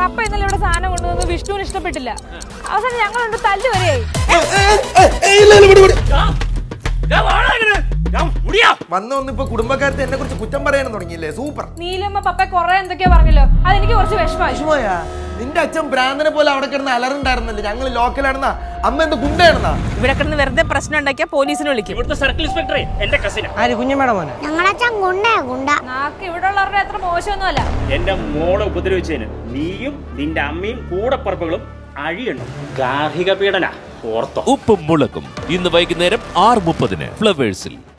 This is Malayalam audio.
പപ്പ ഇന്നലെ ഇവിടെ സാധനം കൊണ്ടുവന്ന് വിഷ്ണുവിന് ഇഷ്ടപ്പെട്ടില്ല അവസാനം ഞങ്ങളുണ്ട് തല്ലു വരെയായി വന്ന് വന്ന് ഇപ്പൊ കുടുംബക്കാരത്തെ എന്നെ കുറിച്ച് കുറ്റം പറയാനും തുടങ്ങിയില്ലേ സൂപ്പർ നീലമ്മ പപ്പ കൊറേ എന്തൊക്കെയോ പറഞ്ഞല്ലോ അതെനിക്ക് കുറച്ച് വിഷമായി വിഷമോയാ നിന്റെ അച്ഛൻ ഭ്രാന്തനെ പോലെ അവിടെ കിടന്ന് അലറുണ്ടായിരുന്നല്ലേ ഞങ്ങൾ ലോക്കലാണെന്നാ അമ്മ എന്താ ഗുണ്ടയാണെന്നാ ഇവിടെ കിടന്ന് വെറുതെ പ്രശ്നം ഉണ്ടാക്കിയാൽ പോലീസിനെ വിളിക്കും ഇവിടുത്തെ സർക്കിൾ ഇൻസ്പെക്ടറെ എന്റെ കസിന ആര് കുഞ്ഞമ്മയുടെ മോനെ ഞങ്ങളച്ഛൻ ഗുണ്ടയാ ഗുണ്ട നാക്ക് ഇവിടെ ഉള്ളവരുടെ അത്ര മോശമൊന്നുമല്ല എന്റെ മോളെ ഉപദ്രവിച്ചതിന് നീയും നിന്റെ അമ്മയും കൂടപ്പറപ്പുകളും അഴിയണം ഗാർഹിക പീഡന ഓർത്തോ ഉപ്പും മുളകും ഇന്ന് വൈകുന്നേരം ആറ് മുപ്പതിന് ഫ്ലവേഴ്സിൽ